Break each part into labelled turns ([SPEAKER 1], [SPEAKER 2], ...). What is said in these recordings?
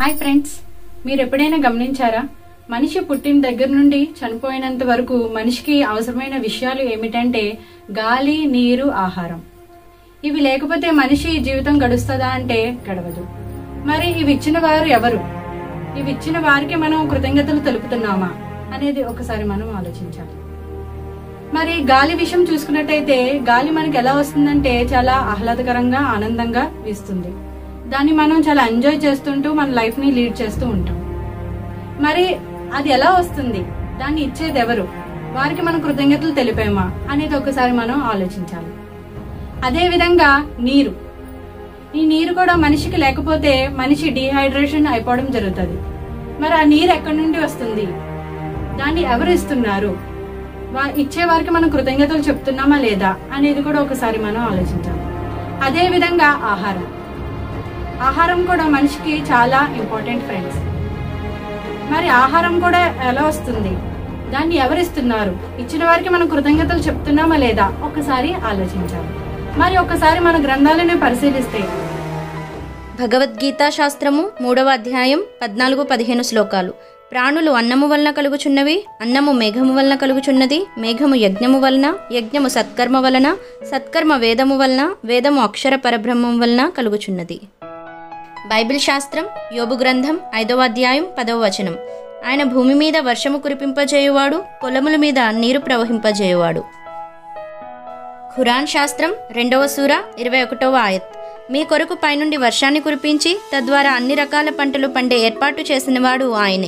[SPEAKER 1] hi friends మీరు ఎప్పుడైనా గమనించారా మనిషి పుట్టిన దగ్గర నుండి చనిపోయినంత వరకు మనిషికి అవసరమైన విషయాలు ఏమిటంటే గాలి నీరు ఆహారం ఇవి లేకపోతే మనిషి జీవితం గడుస్తుందా అంటే గడవదు మరి ఇవి ఇచ్చిన వారు ఎవరు ఇవి ఇచ్చిన వారికి మనం కృతజ్ఞతలు తెలుపుతున్నామా అనేది ఒకసారి మనం ఆలోచించాలి మరి గాలి విషయం చూసుకున్నట్టయితే గాలి మనకి ఎలా వస్తుందంటే చాలా ఆహ్లాదకరంగా ఆనందంగా వీస్తుంది దాన్ని మనం చాలా ఎంజాయ్ చేస్తుంటూ మన లైఫ్ ని లీడ్ చేస్తూ ఉంటాం మరి అది ఎలా వస్తుంది దాన్ని ఇచ్చేది ఎవరు వారికి మనం కృతజ్ఞతలు తెలిపేమా అనేది ఒకసారి మనం ఆలోచించాలి అదే విధంగా నీరు ఈ నీరు కూడా మనిషికి లేకపోతే మనిషి డీహైడ్రేషన్ అయిపోవడం జరుగుతుంది మరి ఆ నీరు ఎక్కడి నుండి వస్తుంది దాన్ని ఎవరు ఇస్తున్నారు వా- ఇచ్చే వారికి మనం కృతజ్ఞతలు చెప్తున్నామా లేదా అనేది కూడా ఒకసారి మనం ఆలోచించాలి అదే విధంగా ఆహారం ఆహారం కూడా మనిషికి చాలా ఇంపార్టెంట్ ఫ్రెండ్స్ మరి ఆహారం కూడా ఎలా వస్తుంది దాన్ని ఎవరిస్తున్నారు ఇచ్చిన వారికి మనం కృతజ్ఞతలు చెప్తున్నామా లేదా ఒకసారి ఆలోచించాలి మరి ఒకసారి మన గ్రంథాలను పరిశీలిస్తే
[SPEAKER 2] భగవద్గీతా శాస్త్రము మూడవ అధ్యాయం పద్నాలుగు పదిహేను శ్లోకాలు ప్రాణులు అన్నము వలన కలుగుచున్నవి అన్నము మేఘము వలన కలుగుచున్నది మేఘము యజ్ఞము వలన యజ్ఞము సత్కర్మ వలన సత్కర్మ వేదము వలన వేదము అక్షర పరబ్రహ్మం వలన కలుగుచున్నది బైబిల్ శాస్త్రం యోబు గ్రంథం ఐదవ అధ్యాయం పదవ వచనం ఆయన భూమి మీద వర్షము కురిపింపజేయువాడు పొలముల మీద నీరు ప్రవహింపజేయువాడు ఖురాన్ శాస్త్రం రెండవ సూర ఇరవై ఒకటవ ఆయత్ మీ కొరకు పైనుండి వర్షాన్ని కురిపించి తద్వారా అన్ని రకాల పంటలు పండే ఏర్పాటు చేసినవాడు ఆయనే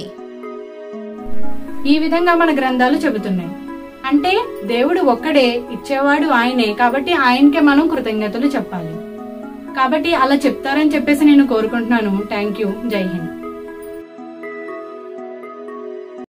[SPEAKER 1] ఈ విధంగా మన గ్రంథాలు చెబుతున్నాయి అంటే దేవుడు ఒక్కడే ఇచ్చేవాడు ఆయనే కాబట్టి ఆయనకే మనం కృతజ్ఞతలు చెప్పాలి కాబట్టి అలా చెప్తారని చెప్పేసి నేను కోరుకుంటున్నాను థ్యాంక్ యూ జై హింద్